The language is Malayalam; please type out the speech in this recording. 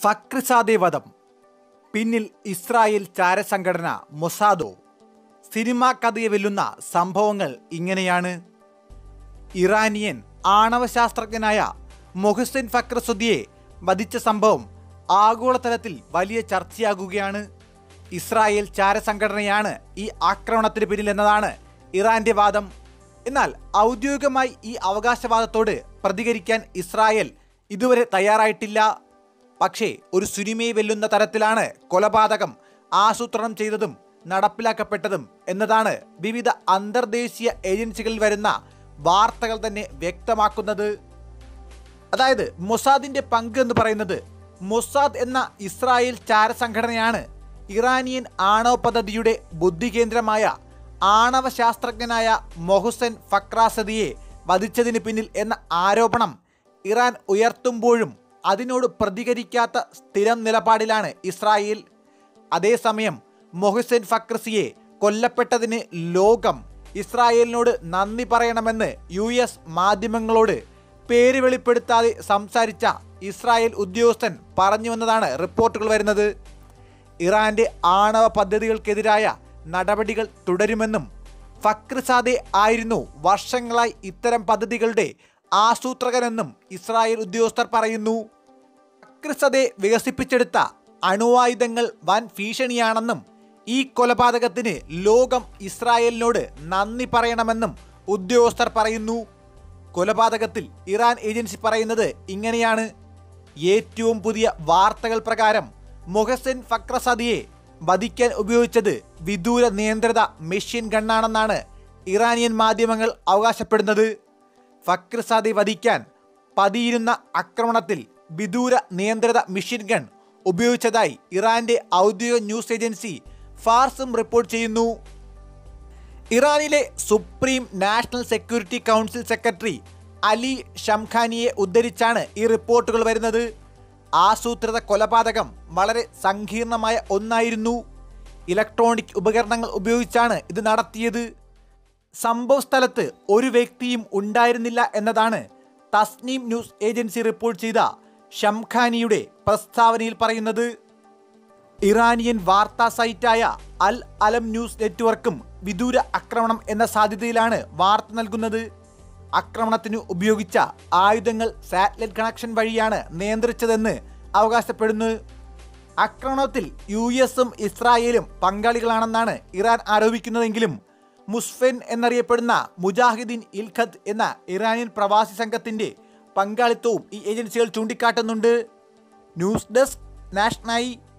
ഫക്രിസാദെ വധം പിന്നിൽ ഇസ്രായേൽ ചാരസംഘടന മൊസാദോ സിനിമാ കഥയെ വെല്ലുന്ന സംഭവങ്ങൾ ഇങ്ങനെയാണ് ഇറാനിയൻ ആണവശാസ്ത്രജ്ഞനായ മൊഹസിൻ ഫക്രസുദ്ദിയെ വധിച്ച സംഭവം ആഗോളതലത്തിൽ വലിയ ചർച്ചയാകുകയാണ് ഇസ്രായേൽ ചാരസംഘടനയാണ് ഈ ആക്രമണത്തിന് പിന്നിലെന്നതാണ് ഇറാന്റെ വാദം എന്നാൽ ഔദ്യോഗികമായി ഈ അവകാശവാദത്തോട് പ്രതികരിക്കാൻ ഇസ്രായേൽ ഇതുവരെ തയ്യാറായിട്ടില്ല പക്ഷേ ഒരു സിനിമയെ വെല്ലുന്ന തരത്തിലാണ് കൊലപാതകം ആസൂത്രണം ചെയ്തതും നടപ്പിലാക്കപ്പെട്ടതും എന്നതാണ് വിവിധ അന്തർദേശീയ ഏജൻസികളിൽ വരുന്ന വാർത്തകൾ തന്നെ വ്യക്തമാക്കുന്നത് അതായത് മൊസാദിന്റെ പങ്ക് എന്ന് പറയുന്നത് മൊസാദ് എന്ന ഇസ്രായേൽ ചാരസംഘടനയാണ് ഇറാനിയൻ ആണവ പദ്ധതിയുടെ ബുദ്ധികേന്ദ്രമായ ആണവ ശാസ്ത്രജ്ഞനായ മൊഹുസൻ ഫക്രാസദിയെ വധിച്ചതിന് പിന്നിൽ എന്ന ആരോപണം ഇറാൻ ഉയർത്തുമ്പോഴും അതിനോട് പ്രതികരിക്കാത്ത സ്ഥിരം നിലപാടിലാണ് ഇസ്രായേൽ അതേസമയം മൊഹസിൻ ഫക്രസിയെ കൊല്ലപ്പെട്ടതിന് ലോകം ഇസ്രായേലിനോട് നന്ദി പറയണമെന്ന് യു എസ് മാധ്യമങ്ങളോട് പേര് വെളിപ്പെടുത്താതെ സംസാരിച്ച ഇസ്രായേൽ ഉദ്യോഗസ്ഥൻ പറഞ്ഞുവെന്നതാണ് റിപ്പോർട്ടുകൾ വരുന്നത് ഇറാന്റെ ആണവ പദ്ധതികൾക്കെതിരായ നടപടികൾ തുടരുമെന്നും ഫക്രിസാദെ ആയിരുന്നു വർഷങ്ങളായി ഇത്തരം പദ്ധതികളുടെ ആസൂത്രകനെന്നും ഇസ്രായേൽ ഉദ്യോഗസ്ഥർ പറയുന്നു ഫക്രിസദെ വികസിപ്പിച്ചെടുത്ത അണുവായുധങ്ങൾ വൻ ഭീഷണിയാണെന്നും ഈ കൊലപാതകത്തിന് ലോകം ഇസ്രായേലിനോട് നന്ദി പറയണമെന്നും ഉദ്യോഗസ്ഥർ പറയുന്നു കൊലപാതകത്തിൽ ഇറാൻ ഏജൻസി പറയുന്നത് ഇങ്ങനെയാണ് ഏറ്റവും പുതിയ വാർത്തകൾ പ്രകാരം മൊഹസിൻ ഫക്രസദിയെ വധിക്കാൻ ഉപയോഗിച്ചത് വിദൂര നിയന്ത്രിത മെഷീൻ ഗണ്ണാണെന്നാണ് ഇറാനിയൻ മാധ്യമങ്ങൾ അവകാശപ്പെടുന്നത് ഫക്രസാദെ വധിക്കാൻ പതിയിരുന്ന ആക്രമണത്തിൽ വിദൂര നിയന്ത്രിത മെഷീൻ ഗൺ ഉപയോഗിച്ചതായി ഇറാന്റെ ഔദ്യോഗിക ന്യൂസ് ഏജൻസി ഫാർസും റിപ്പോർട്ട് ചെയ്യുന്നു ഇറാനിലെ supreme national security council secretary Ali ഷംഖാനിയെ ഉദ്ധരിച്ചാണ് ഈ റിപ്പോർട്ടുകൾ വരുന്നത് ആസൂത്രിത കൊലപാതകം വളരെ സങ്കീർണമായ ഒന്നായിരുന്നു ഇലക്ട്രോണിക് ഉപകരണങ്ങൾ ഉപയോഗിച്ചാണ് ഇത് നടത്തിയത് സംഭവ സ്ഥലത്ത് ഒരു വ്യക്തിയും ഉണ്ടായിരുന്നില്ല എന്നതാണ് തസ്നീം ന്യൂസ് ഏജൻസി റിപ്പോർട്ട് ചെയ്ത ഷംഖാനിയുടെ പ്രസ്താവനയിൽ പറയുന്നത് ഇറാനിയൻ വാർത്താ സൈറ്റായ അൽ അലം ന്യൂസ് നെറ്റ്വർക്കും വിദൂര ആക്രമണം എന്ന സാധ്യതയിലാണ് വാർത്ത നൽകുന്നത് ആക്രമണത്തിന് ഉപയോഗിച്ച ആയുധങ്ങൾ സാറ്റലൈറ്റ് കണക്ഷൻ വഴിയാണ് നിയന്ത്രിച്ചതെന്ന് അവകാശപ്പെടുന്നു ആക്രമണത്തിൽ യു എസും ഇസ്രായേലും പങ്കാളികളാണെന്നാണ് ഇറാൻ ആരോപിക്കുന്നതെങ്കിലും മുസ്ഫെൻ എന്നറിയപ്പെടുന്ന മുജാഹിദീൻ ഇൽഖത്ത് എന്ന ഇറാനിയൻ പ്രവാസി സംഘത്തിന്റെ പങ്കാളിത്തവും ഈ ഏജൻസികൾ ചൂണ്ടിക്കാട്ടുന്നുണ്ട് ന്യൂസ് ഡെസ്ക് നാഷണായി